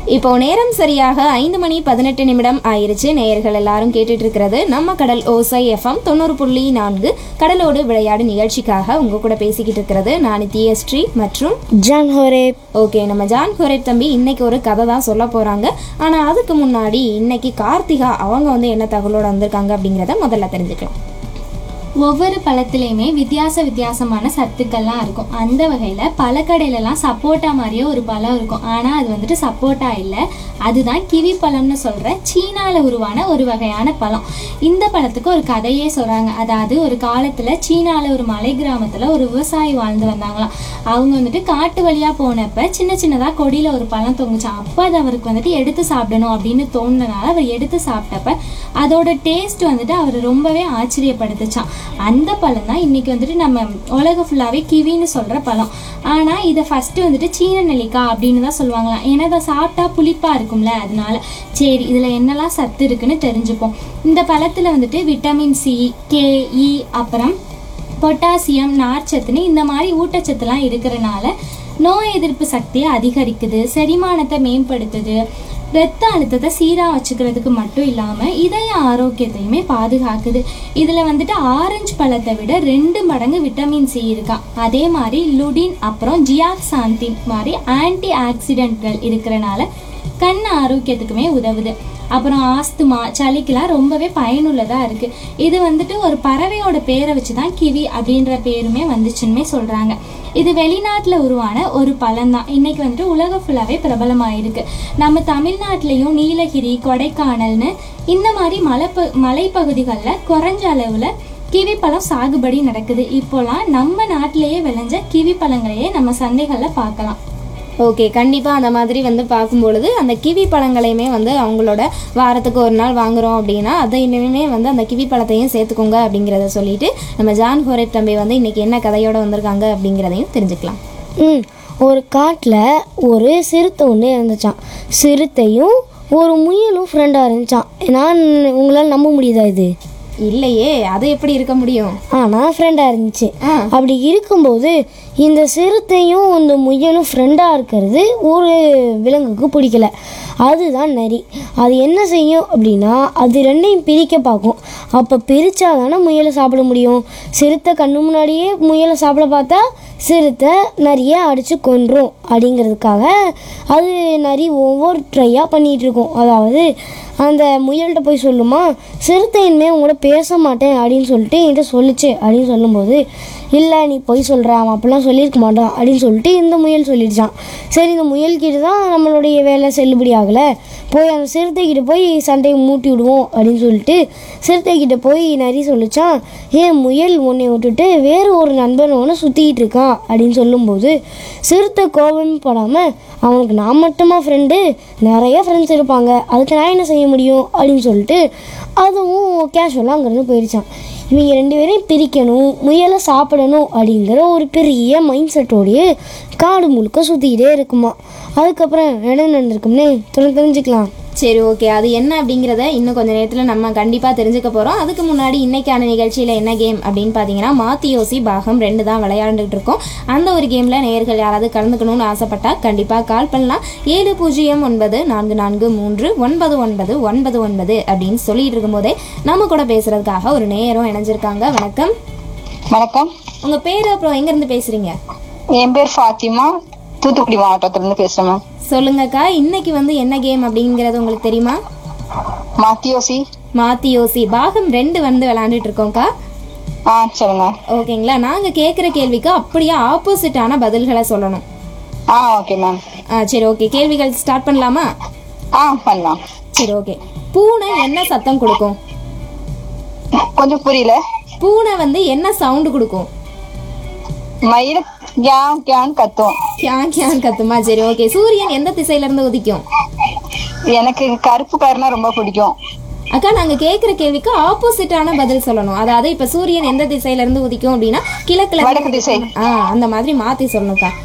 இப்போ நேரம் சரியாக ஐந்து மணி பதினெட்டு நிமிடம் ஆயிருச்சு நேயர்கள் எல்லாரும் கேட்டுட்டு இருக்கிறது நம்ம கடல் ஓசை எஃப்எம் தொண்ணூறு புள்ளி நான்கு கடலோடு விளையாடு நிகழ்ச்சிக்காக உங்க கூட பேசிக்கிட்டு இருக்கிறது நான் தியஸ்ரீ மற்றும் ஜான் ஹோரே ஓகே நம்ம ஜான் குரேப் தம்பி இன்னைக்கு ஒரு கதை தான் சொல்ல போறாங்க ஆனா அதுக்கு முன்னாடி இன்னைக்கு கார்த்திகா அவங்க வந்து என்ன தகவலோட வந்திருக்காங்க அப்படிங்கிறத முதல்ல தெரிஞ்சுக்கலாம் ஒவ்வொரு பழத்துலையுமே வித்தியாச வித்தியாசமான சத்துக்கள்லாம் இருக்கும் அந்த வகையில் பழக்கடையிலலாம் சப்போட்டா மாதிரியே ஒரு பழம் இருக்கும் ஆனால் அது வந்துட்டு சப்போட்டா இல்லை அதுதான் கிவி பழம்னு சொல்கிற சீனாவில் உருவான ஒரு வகையான பழம் இந்த பழத்துக்கு ஒரு கதையே சொல்கிறாங்க அதாவது ஒரு காலத்தில் சீனாவில் ஒரு மலை கிராமத்தில் ஒரு விவசாயி வாழ்ந்து வந்தாங்களாம் அவங்க வந்துட்டு காட்டு வழியாக போனப்ப சின்ன சின்னதாக கொடியில் ஒரு பழம் தொங்குச்சான் அப்போ அது அவருக்கு வந்துட்டு எடுத்து சாப்பிடணும் அப்படின்னு தோணுனனால அவர் எடுத்து சாப்பிட்டப்ப அதோட டேஸ்ட் வந்துட்டு அவர் ரொம்பவே ஆச்சரியப்படுத்துச்சான் அந்த பழம் தான் இன்னைக்கு வந்துட்டு நம்ம உலகம் ஃபுல்லாகவே கிவின்னு சொல்கிற பழம் ஆனால் இதை ஃபஸ்ட்டு வந்துட்டு சீன நெல்லிக்காய் அப்படின்னு தான் சொல்லுவாங்களாம் ஏன்னா இதை சாப்பிட்டா புளிப்பாக இருக்கும்ல அதனால சரி இதில் என்னெல்லாம் சத்து இருக்குன்னு தெரிஞ்சுப்போம் இந்த பழத்தில் வந்துட்டு விட்டமின் சி கே இ அப்புறம் பொட்டாசியம் நார்ச்சத்துன்னு இந்த மாதிரி ஊட்டச்சத்துலாம் இருக்கிறனால நோய் எதிர்ப்பு சக்தியை அதிகரிக்குது செரிமானத்தை மேம்படுத்துது ரத்த அழுத்தத்தை சீராக வச்சுக்கிறதுக்கு மட்டும் இல்லாமல் இதய ஆரோக்கியத்தையுமே பாதுகாக்குது இதில் வந்துட்டு ஆரஞ்சு பழத்தை விட ரெண்டு மடங்கு விட்டமின் சி இருக்கா அதே மாதிரி லுடின் அப்புறம் ஜியாக்சாந்தின் மாதிரி ஆன்டி ஆக்சிடென்ட்கள் இருக்கிறனால கண் ஆரோக்கியத்துக்குமே உதவுது அப்புறம் ஆஸ்துமா சளிக்கெல்லாம் ரொம்பவே பயனுள்ளதாக இருக்குது இது வந்துட்டு ஒரு பறவையோட பேரை வச்சு தான் கிவி அப்படின்ற பேருமே வந்துச்சுன்னே சொல்கிறாங்க இது வெளிநாட்டில் உருவான ஒரு பழம்தான் இன்னைக்கு வந்துட்டு உலகம் ஃபுல்லாகவே பிரபலமாயிருக்கு நம்ம தமிழ்நாட்டிலையும் நீலகிரி கொடைக்கானல்னு இந்த மாதிரி மலைப்ப மலைப்பகுதிகளில் குறைஞ்ச அளவில் கிவி பழம் சாகுபடி நடக்குது இப்போலாம் நம்ம நாட்டிலேயே விளைஞ்ச கிவி பழங்களையே நம்ம சந்தைகளில் பார்க்கலாம் ஓகே கண்டிப்பாக அந்த மாதிரி வந்து பார்க்கும்பொழுது அந்த கிவி பழங்களையுமே வந்து அவங்களோட வாரத்துக்கு ஒரு நாள் வாங்குறோம் அப்படின்னா அதையுமே வந்து அந்த கிவி பழத்தையும் சேர்த்துக்கோங்க அப்படிங்கிறத சொல்லிட்டு நம்ம ஜான் ஹோரேப் தம்பி வந்து இன்னைக்கு என்ன கதையோட வந்திருக்காங்க அப்படிங்கிறதையும் தெரிஞ்சுக்கலாம் ம் ஒரு காட்டில் ஒரு சிறுத்தை ஒன்று இருந்துச்சான் சிறுத்தையும் ஒரு முயலும் ஃப்ரெண்டாக இருந்துச்சான் நான் உங்களால் நம்ப முடியுதா இது இல்லையே அது எப்படி இருக்க முடியும் ஆனால் ஃப்ரெண்டாக இருந்துச்சு ஆ. அப்படி இருக்கும்போது இந்த சிறுத்தையும் இந்த முயலும் ஃப்ரெண்டாக இருக்கிறது ஒரு விலங்குக்கு பிடிக்கல அதுதான் நரி அது என்ன செய்யும் அப்படின்னா அது ரெண்டையும் பிரிக்க பார்க்கும் அப்போ பிரித்தா தானே முயலை சாப்பிட முடியும் சிறுத்தை கண்ணு முன்னாடியே முயலை சாப்பிட பார்த்தா சிறுத்தை நரியை அடித்து கொன்றும் அப்படிங்கிறதுக்காக அது நரி ஒவ்வொரு ட்ரையாக பண்ணிகிட்டு இருக்கும் அதாவது அந்த முயல்கிட்ட போய் சொல்லுமா சிறுத்தை இனிமேல் உங்களோட பேச மாட்டேன் அப்படின்னு சொல்லிட்டு என்கிட்ட சொல்லுச்சு அப்படின்னு சொல்லும்போது இல்லை நீ போய் சொல்கிற அவன் அப்படிலாம் சொல்லியிருக்க மாட்டான் அப்படின்னு சொல்லிட்டு இந்த முயல் சொல்லிடுச்சான் சரி இந்த முயல்கிட்ட தான் நம்மளுடைய வேலை செல்லுபடி ஆகலை போய் அந்த சிறுத்தைக்கிட்ட போய் சண்டையை மூட்டி விடுவோம் அப்படின்னு சொல்லிட்டு சிறுத்தைக்கிட்ட போய் நரி சொல்லிச்சான் ஏன் முயல் உன்னை விட்டுட்டு வேறு ஒரு நண்பன் ஒன்று சுற்றிக்கிட்டு இருக்கான் அப்படின்னு சொல்லும்போது சிறுத்தை கோபம் படாமல் அவனுக்கு நான் மட்டுமா ஃப்ரெண்டு நிறைய ஃப்ரெண்ட்ஸ் இருப்பாங்க அதுக்கு நான் என்ன செய்ய முடியும் அப்படின்னு சொல்லிட்டு அதுவும் கேஷுவலாக அங்கேருந்து போயிடுச்சான் இவங்க ரெண்டு பேரையும் பிரிக்கணும் முயலை சாப்பிடணும் அப்படிங்கிற ஒரு பெரிய மைண்ட் செட்டோடைய காடு முழுக்க சுற்றிக்கிட்டே இருக்குமா அதுக்கப்புறம் என்ன நடந்திருக்கும்னு தொடர்ந்து தெரிஞ்சுக்கலாம் சரி ஓகே அது என்ன அப்படிங்கிறத இன்னும் கொஞ்ச நேரத்தில் நம்ம கண்டிப்பாக தெரிஞ்சுக்க போகிறோம் அதுக்கு முன்னாடி இன்னைக்கான நிகழ்ச்சியில் என்ன கேம் அப்படின்னு பார்த்தீங்கன்னா மாத்தி யோசி பாகம் ரெண்டு தான் விளையாண்டுட்டு இருக்கோம் அந்த ஒரு கேமில் நேயர்கள் யாராவது கலந்துக்கணும்னு ஆசைப்பட்டா கண்டிப்பாக கால் பண்ணலாம் ஏழு பூஜ்ஜியம் ஒன்பது நான்கு நான்கு மூன்று ஒன்பது ஒன்பது ஒன்பது ஒன்பது அப்படின்னு சொல்லிட்டு இருக்கும்போதே நம்ம கூட பேசுறதுக்காக ஒரு நேயரும் இணைஞ்சிருக்காங்க வணக்கம் வணக்கம் உங்கள் பேர் அப்புறம் எங்கேருந்து பேசுகிறீங்க என் பேர் ஃபாத்திமா தூத்துக்குடி மாவட்டத்துல இருந்து பேசுறேன் மேம் சொல்லுங்கக்கா இன்னைக்கு வந்து என்ன கேம் அப்படிங்கிறது உங்களுக்கு தெரியுமா மாத்தியோசி மாத்தி யோசி பாகம் ரெண்டு வந்து விளையாண்டுட்டு இருக்கோம்க்கா ஆ சொல்லுங்க ஓகேங்களா நாங்க கேட்குற கேள்விக்கு அப்படியே ஆப்போசிட்டான பதில்களை சொல்லணும் ஆ ஓகே மேம் ஆ சரி ஓகே கேள்விகள் ஸ்டார்ட் பண்ணலாமா ஆ பண்ணலாம் சரி ஓகே பூனை என்ன சத்தம் கொடுக்கும் கொஞ்சம் புரியல பூனை வந்து என்ன சவுண்டு கொடுக்கும் மயில் கியான் கியான் கத்தும் கியான் கியான் கத்துமா சரி ஓகே சூரியன் எந்த திசையில இருந்து உதிக்கும் எனக்கு கருப்பு கருனா ரொம்ப பிடிக்கும் அக்கா நாங்க கேட்குற கேள்விக்கு ஆப்போசிட்டான பதில் சொல்லணும் அதாவது இப்ப சூரியன் எந்த திசையில இருந்து உதிக்கும் அப்படின்னா கிழக்குல வடக்கு திசை ஆ அந்த மாதிரி மாத்தி சொல்லணும்க்கா